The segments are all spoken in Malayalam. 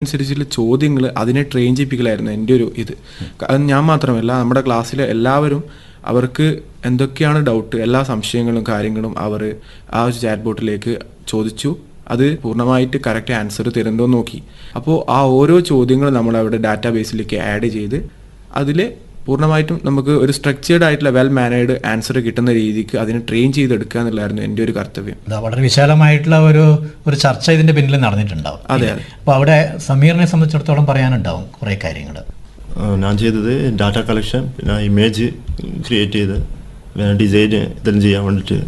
അനുസരിച്ചുള്ള ചോദ്യങ്ങൾ അതിനെ ട്രെയിൻ ചെയ്യിപ്പിക്കലായിരുന്നു എൻ്റെ ഒരു ഇത് അത് ഞാൻ മാത്രമല്ല നമ്മുടെ ക്ലാസ്സിലെ എല്ലാവരും അവർക്ക് എന്തൊക്കെയാണ് ഡൗട്ട് എല്ലാ സംശയങ്ങളും കാര്യങ്ങളും അവർ ആ ഒരു ചാറ്റ് ബോട്ടിലേക്ക് ചോദിച്ചു അത് പൂർണ്ണമായിട്ട് കറക്റ്റ് ആൻസർ തരുന്നുണ്ടോ എന്ന് നോക്കി അപ്പോൾ ആ ഓരോ ചോദ്യങ്ങളും നമ്മൾ അവിടെ ഡാറ്റാ ബേസിലേക്ക് ആഡ് ചെയ്ത് അതിൽ പൂർണ്ണമായിട്ടും നമുക്ക് ഒരു സ്ട്രക്ചേർഡ് ആയിട്ടുള്ള വെൽ മാനേഡ് ആൻസർ കിട്ടുന്ന രീതിക്ക് അതിനെ ട്രെയിൻ ചെയ്തെടുക്കുക എന്നുള്ളതായിരുന്നു എൻ്റെ ഒരു കർത്തവ്യം ഇതാ വളരെ വിശാലമായിട്ടുള്ള ഒരു ഒരു ചർച്ച ഇതിന്റെ പിന്നിൽ നടന്നിട്ടുണ്ടാവും അതെ, അതെ. അപ്പോൾ അവിടെ സമീറിനെ സംബന്ധിച്ചിടത്തോളം പറയാനുണ്ടാവും കുറേ കാര്യങ്ങൾ ആ, ഞാൻ ചെയ്തത് ഡാറ്റ കളക്ഷൻ പിന്നെ ഇമേജ് ക്രിയേറ്റ് ചെയ്ത് പിന്നെ ഡിസൈൻ ഇതെല്ലാം ചെയ്യാൻ വേണ്ടിയിട്ട്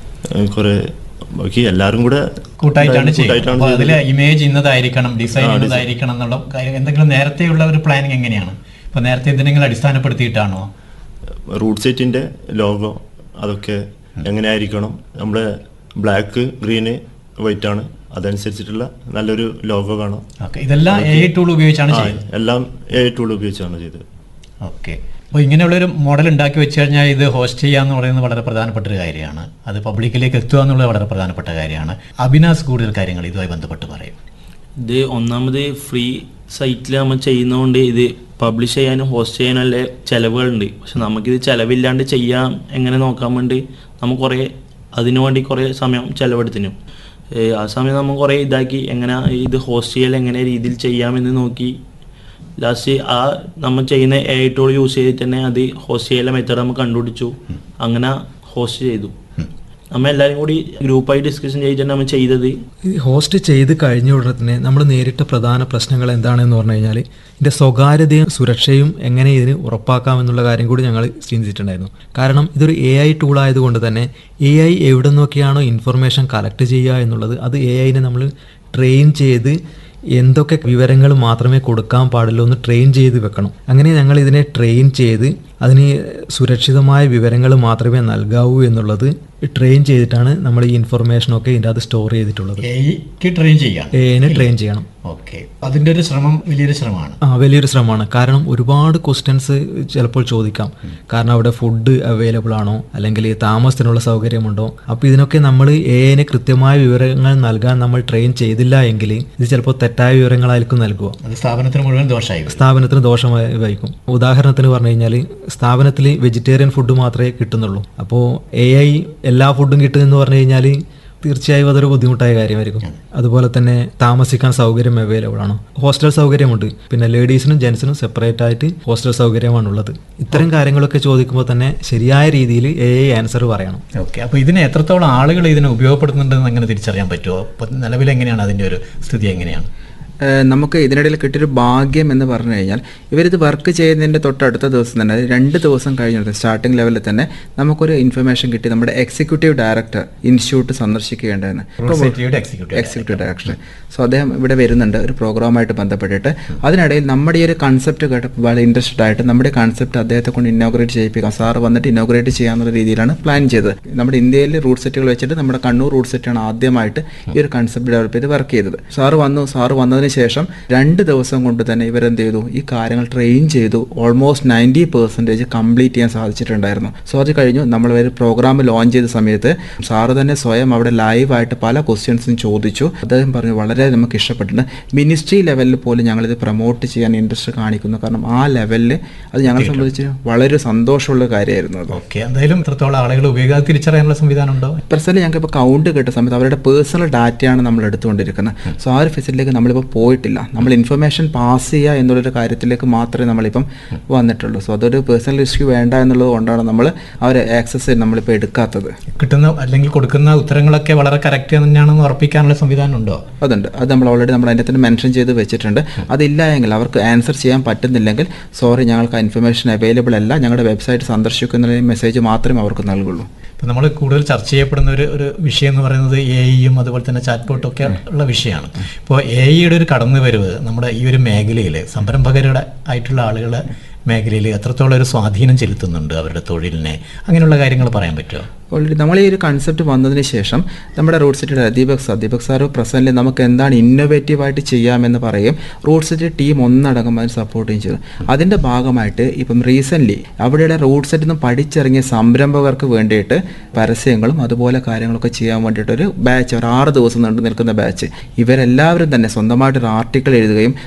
കുറേ ബാക്കി എല്ലാവരും കൂടെ കൂട്ടായിട്ടാണ് ചെയ്യുന്നത് കൂട്ടായിട്ടാണ് അപ്പോൾ അതിലെ ചെയ്തത്. ഇമേജ് ഇന്നതായിരിക്കണം ഡിസൈൻ ഇന്നതായിരിക്കണം എന്നുള്ള കാര്യം എന്തെങ്കിലും നേരത്തെയുള്ള ഒരു പ്ലാനിങ് എങ്ങനെയാണ് ഇപ്പോൾ നേരത്തെ എന്തെങ്കിലും അടിസ്ഥാനപ്പെടുത്തിയിട്ടാണോ റൂട്ട് സെറ്റിൻ്റെ ലോഗോ അതൊക്കെ എങ്ങനെയായിരിക്കണം നമ്മുടെ ബ്ലാക്ക് ഗ്രീന് വൈറ്റ് ആണ് അതനുസരിച്ചിട്ടുള്ള നല്ലൊരു ലോഗോ കാണാം ഓക്കെ ഇതെല്ലാം എ ടൂൾ ഉപയോഗിച്ചാണ് ആ, ചെയ്യുന്നത് എല്ലാം എ ടൂൾ ഉപയോഗിച്ചാണ് ചെയ്തത് ഓക്കെ അപ്പോൾ ഇങ്ങനെയുള്ളൊരു മോഡൽ ഉണ്ടാക്കി വെച്ച് കഴിഞ്ഞാൽ ഇത് ഹോസ്റ്റ് ചെയ്യുക എന്ന് പറയുന്നത് വളരെ പ്രധാനപ്പെട്ട ഒരു കാര്യമാണ് അത് പബ്ലിക്കിലേക്ക് എത്തുക എന്നുള്ളത് വളരെ പ്രധാനപ്പെട്ട കാര്യമാണ് അഭിനാസ് കൂടുതൽ കാര്യങ്ങൾ ഇതുമായി ബന്ധപ്പെട്ട് പറയും ഇത് ഒന്നാമത് ഫ്രീ സൈറ്റിൽ നമ്മൾ ചെയ്യുന്നതുകൊണ്ട് ഇത് പബ്ലിഷ് ചെയ്യാനും ഹോസ്റ്റ് ചെയ്യാനും നല്ല ചിലവുകളുണ്ട് പക്ഷെ നമുക്കിത് ചിലവില്ലാണ്ട് ചെയ്യാം എങ്ങനെ നോക്കാൻ വേണ്ടി നമ്മൾ കുറേ അതിനു വേണ്ടി കുറേ സമയം ചിലവെടുത്തിനു ഏഹ് ആ സമയം നമ്മൾ കുറേ ഇതാക്കി എങ്ങനെ ഇത് ഹോസ്റ്റ് ചെയ്യൽ എങ്ങനെ രീതിയിൽ ചെയ്യാമെന്ന് നോക്കി ലാസ്റ്റ് ആ നമ്മൾ ചെയ്യുന്ന എ ടൂൾ യൂസ് ചെയ്തിട്ട് തന്നെ അത് ഹോസ്റ്റ് ചെയ്യല മെത്തേഡ് നമ്മൾ കണ്ടുപിടിച്ചു അങ്ങനെ ഹോസ്റ്റ് ചെയ്തു നമ്മൾ എല്ലാവരും കൂടി ഗ്രൂപ്പായി ഡിസ്കഷൻ ചെയ്തിട്ടാണ് നമ്മൾ ചെയ്തത് ഈ ഹോസ്റ്റ് ചെയ്ത് കഴിഞ്ഞ ഉടനെ തന്നെ നമ്മൾ നേരിട്ട പ്രധാന പ്രശ്നങ്ങൾ എന്താണെന്ന് പറഞ്ഞു കഴിഞ്ഞാൽ ഇതിൻ്റെ സ്വകാര്യതയും സുരക്ഷയും എങ്ങനെ ഇതിന് ഉറപ്പാക്കാമെന്നുള്ള കാര്യം കൂടി ഞങ്ങൾ ചിന്തിച്ചിട്ടുണ്ടായിരുന്നു കാരണം ഇതൊരു എ ഐ ടൂൾ ആയതുകൊണ്ട് തന്നെ എ ഐ എവിടെ നിന്നൊക്കെയാണോ ഇൻഫർമേഷൻ കളക്ട് ചെയ്യുക എന്നുള്ളത് അത് എ ഐനെ നമ്മൾ ട്രെയിൻ ചെയ്ത് എന്തൊക്കെ വിവരങ്ങൾ മാത്രമേ കൊടുക്കാൻ പാടുള്ളൂ എന്ന് ട്രെയിൻ ചെയ്ത് വെക്കണം അങ്ങനെ ഞങ്ങൾ ഇതിനെ ട്രെയിൻ ചെയ്ത് അതിന് സുരക്ഷിതമായ വിവരങ്ങൾ മാത്രമേ നൽകാവൂ എന്നുള്ളത് ട്രെയിൻ ചെയ്തിട്ടാണ് നമ്മൾ ഈ ഇൻഫർമേഷനൊക്കെ ഇതിൻ്റെ അത് സ്റ്റോർ ചെയ്തിട്ടുള്ളത് എയ്ക്ക് ട്രെയിൻ ചെയ്യാണ് എനെ ട്രെയിൻ ചെയ്യണം ഓക്കെ അതിൻ്റെ ഒരു ശ്രമം വലിയൊരു ശ്രമമാണ് ആ വലിയൊരു ശ്രമമാണ് കാരണം ഒരുപാട് ക്വസ്റ്റ്യൻസ് ചിലപ്പോൾ ചോദിക്കാം കാരണം അവിടെ ഫുഡ് അവൈലബിൾ ആണോ അല്ലെങ്കിൽ താമസത്തിനുള്ള സൗകര്യമുണ്ടോ അപ്പോൾ ഇതിനൊക്കെ നമ്മൾ എനെ കൃത്യമായ വിവരങ്ങൾ നൽകാൻ നമ്മൾ ട്രെയിൻ ചെയ്തില്ല എങ്കിൽ ഇത് ചിലപ്പോൾ തെറ്റായ വിവരങ്ങളായിരിക്കും നൽകുക അത് സ്ഥാപനത്തിന് മുഴുവൻ ദോഷമായി വരും. സ്ഥാപനത്തിന് ദോഷമായി വഹിക്കും ഉദാഹരണത്തിന് പറഞ്ഞു കഴിഞ്ഞാൽ സ്ഥാപനത്തിൽ വെജിറ്റേറിയൻ ഫുഡ് മാത്രമേ കിട്ടുന്നുള്ളൂ അപ്പോൾ എ ഐ എല്ലാ ഫുഡും കിട്ടുമെന്ന് പറഞ്ഞു കഴിഞ്ഞാൽ തീർച്ചയായും അതൊരു ബുദ്ധിമുട്ടായ കാര്യമായിരിക്കും അതുപോലെ തന്നെ താമസിക്കാൻ സൗകര്യം അവൈലബിൾ ആണ് ഹോസ്റ്റൽ സൗകര്യമുണ്ട് പിന്നെ ലേഡീസിനും ജെൻസിനും സെപ്പറേറ്റ് ആയിട്ട് ഹോസ്റ്റൽ സൗകര്യമാണുള്ളത് ഇത്തരം കാര്യങ്ങളൊക്കെ ചോദിക്കുമ്പോൾ തന്നെ ശരിയായ രീതിയിൽ എ ഐ ആൻസർ പറയണം ഓക്കെ അപ്പോൾ ഇതിനെ എത്രത്തോളം ആളുകൾ ഇതിനെ ഉപയോഗപ്പെടുത്തുന്നുണ്ടെന്ന് എങ്ങനെ തിരിച്ചറിയാൻ പറ്റുമോ അപ്പോൾ നിലവിൽ എങ്ങനെയാണ് അതിൻ്റെ ഒരു സ്ഥിതി എങ്ങനെയാണ് ഏഹ് നമുക്ക് ഇതിനിടയിൽ കിട്ടിയൊരു ഭാഗ്യം എന്ന് പറഞ്ഞു കഴിഞ്ഞാൽ ഇവരിത് വർക്ക് ചെയ്യുന്നതിൻ്റെ തൊട്ടടുത്ത ദിവസം തന്നെ അതായത് രണ്ട് ദിവസം കഴിഞ്ഞിട്ട് സ്റ്റാർട്ടിംഗ് ലെവലിൽ തന്നെ നമുക്കൊരു ഇൻഫർമേഷൻ കിട്ടി നമ്മുടെ എക്സിക്യൂട്ടീവ് ഡയറക്ടർ ഇൻസ്റ്റിറ്റ്യൂട്ട് സന്ദർശിക്കുകയുണ്ടായിരുന്നു റോഡ് സേഫ്റ്റിയുടെ എക്സിക്യൂട്ടീവ് എക്സിക്യൂട്ടീവ് ഡയറക്ടർ സോ അദ്ദേഹം ഇവിടെ വരുന്നുണ്ട് ഒരു പ്രോഗ്രാമായിട്ട് ബന്ധപ്പെട്ടിട്ട് അതിനിടയിൽ നമ്മുടെ ഈ ഒരു കൺസെപ്റ്റ് കേട്ട് വളരെ ഇൻട്രസ്റ്റഡ് ആയിട്ട് നമ്മുടെ കൺസെപ്റ്റ് അദ്ദേഹത്തെ കൊണ്ട് ഇന്നോഗ്രേറ്റ് ചെയ്യിപ്പിക്കാം സാറ് വന്നിട്ട് ഇന്നോഗ്രേറ്റ് ചെയ്യാന്നുള്ള രീതിയിലാണ് പ്ലാൻ ചെയ്തത് നമ്മുടെ ഇന്ത്യയിൽ റൂട്ട് സെറ്റുകൾ വെച്ചിട്ട് നമ്മുടെ കണ്ണൂർ റൂട്ട് സെറ്റാണ് ആദ്യമായിട്ട് ഈ ഒരു കൺസെപ്റ്റ് ഡെവലപ്പ് ചെയ്ത് വർക്ക് ചെയ്തത് സാറ് വന്നു സാറ് വന്നതിന് ശേഷം രണ്ട് ദിവസം കൊണ്ട് തന്നെ ഇവരെന്ത് ചെയ്തു ഈ കാര്യങ്ങൾ ട്രെയിൻ ചെയ്തു ഓൾമോസ്റ്റ് നയൻറ്റി പെർസെൻറ്റേജ് കംപ്ലീറ്റ് ചെയ്യാൻ സാധിച്ചിട്ടുണ്ടായിരുന്നു സോ അത് കഴിഞ്ഞു നമ്മൾ ഒരു പ്രോഗ്രാം ലോഞ്ച് ചെയ്ത സമയത്ത് സാറ് തന്നെ സ്വയം അവിടെ ലൈവായിട്ട് പല ക്വസ്റ്റ്യൻസും ചോദിച്ചു അദ്ദേഹം പറഞ്ഞു വളരെ നമുക്ക് ഇഷ്ടപ്പെട്ടിട്ടുണ്ട് മിനിസ്ട്രി ലെവലിൽ പോലും ഞങ്ങളിത് പ്രൊമോട്ട് ചെയ്യാൻ ഇൻട്രസ്റ്റ് കാണിക്കുന്നു കാരണം ആ ലെവലിൽ അത് ഞങ്ങളെ സംബന്ധിച്ച് വളരെ സന്തോഷമുള്ള കാര്യമായിരുന്നു അത് ഓക്കെ എന്തായാലും എത്രത്തോളം ആളുകൾ ഉപയോഗിക്കാതെ തിരിച്ചറിയാനുള്ള സംവിധാനം ഉണ്ടോ പ്രസന്റ് ഞങ്ങൾക്ക് ഇപ്പോൾ കൗണ്ട് കിട്ടുന്ന സമയത്ത് അവരുടെ പേഴ്സണൽ ഡാറ്റയാണ് നമ്മൾ എടുത്തുകൊണ്ടിരിക്കുന്നത് സോ ആ ഒരു ഫെസിലിറ്റിയിലേക്ക് നമ്മളിപ്പോൾ പോയിട്ടില്ല നമ്മൾ ഇൻഫർമേഷൻ പാസ് ചെയ്യുക എന്നുള്ളൊരു കാര്യത്തിലേക്ക് മാത്രമേ നമ്മളിപ്പം വന്നിട്ടുള്ളൂ സോ അതൊരു പേഴ്സണൽ ഇഷ്യൂ വേണ്ട എന്നുള്ളത് കൊണ്ടാണ് നമ്മൾ അവരെ ആക്സസ് നമ്മളിപ്പോൾ എടുക്കാത്തത് കിട്ടുന്ന അല്ലെങ്കിൽ കൊടുക്കുന്ന ഉത്തരങ്ങളൊക്കെ വളരെ കറക്റ്റ് തന്നെയാണെന്ന് ഉറപ്പിക്കാനുള്ള സംവിധാനം ഉണ്ടോ അതുണ്ട് അത് നമ്മൾ ഓൾറെഡി നമ്മൾ അതിൻ്റെ തന്നെ മെൻഷൻ ചെയ്ത് വെച്ചിട്ടുണ്ട് അതില്ല എങ്കിൽ അവർക്ക് ആൻസർ ചെയ്യാൻ പറ്റുന്നില്ലെങ്കിൽ സോറി ഞങ്ങൾക്ക് ആ ഇൻഫർമേഷൻ അവൈലബിൾ അല്ല ഞങ്ങളുടെ വെബ്സൈറ്റ് സന്ദർശിക്കുന്ന മെസ്സേജ് മാത്രമേ അവർക്ക് നൽകുള്ളൂ ഇപ്പം നമ്മൾ കൂടുതൽ ചർച്ച ചെയ്യപ്പെടുന്ന ഒരു ഒരു വിഷയം എന്ന് പറയുന്നത് എ ഐയും അതുപോലെ തന്നെ ചാറ്റ് ബോട്ടും ഒക്കെ ഉള്ള വിഷയമാണ് ഇപ്പോൾ എ ഐയുടെ ഒരു കടന്നു വരവ് നമ്മുടെ ഈ ഒരു മേഖലയിൽ സംരംഭകരുടെ ആയിട്ടുള്ള ആളുകളെ മേഖലയിൽ എത്രത്തോളം ഒരു സ്വാധീനം ചെലുത്തുന്നുണ്ട് അവരുടെ തൊഴിലിനെ അങ്ങനെയുള്ള കാര്യങ്ങൾ പറയാൻ പറ്റുമോ ഓൾറെഡി നമ്മൾ ഈ ഒരു കൺസെപ്റ്റ് വന്നതിന് ശേഷം നമ്മുടെ റോഡ് സിറ്റിയുടെ ദീപക് സാർ ദീപക് സാർ പ്രസൻറ്റിൽ നമുക്ക് എന്താണ് ഇന്നോവേറ്റീവായിട്ട് ചെയ്യാമെന്ന് പറയും റോഡ് സിറ്റി ടീം ഒന്നടങ്കം അതിന് സപ്പോർട്ടും ചെയ്തു അതിൻ്റെ ഭാഗമായിട്ട് ഇപ്പം റീസെൻ്റ്ലി അവിടെയുള്ള റോഡ് സെറ്റിൽ നിന്ന് പഠിച്ചിറങ്ങിയ സംരംഭകർക്ക് വേണ്ടിയിട്ട് പരസ്യങ്ങളും അതുപോലെ കാര്യങ്ങളൊക്കെ ചെയ്യാൻ വേണ്ടിയിട്ട് ഒരു ബാച്ച് ഒരു ആറ് ദിവസം നീണ്ടു നിൽക്കുന്ന ബാച്ച് ഇവരെല്ലാവരും തന്നെ സ്വന്തമായിട്ട് ഒരു ആർട്ടിക്കിൾ എഴുതുകയും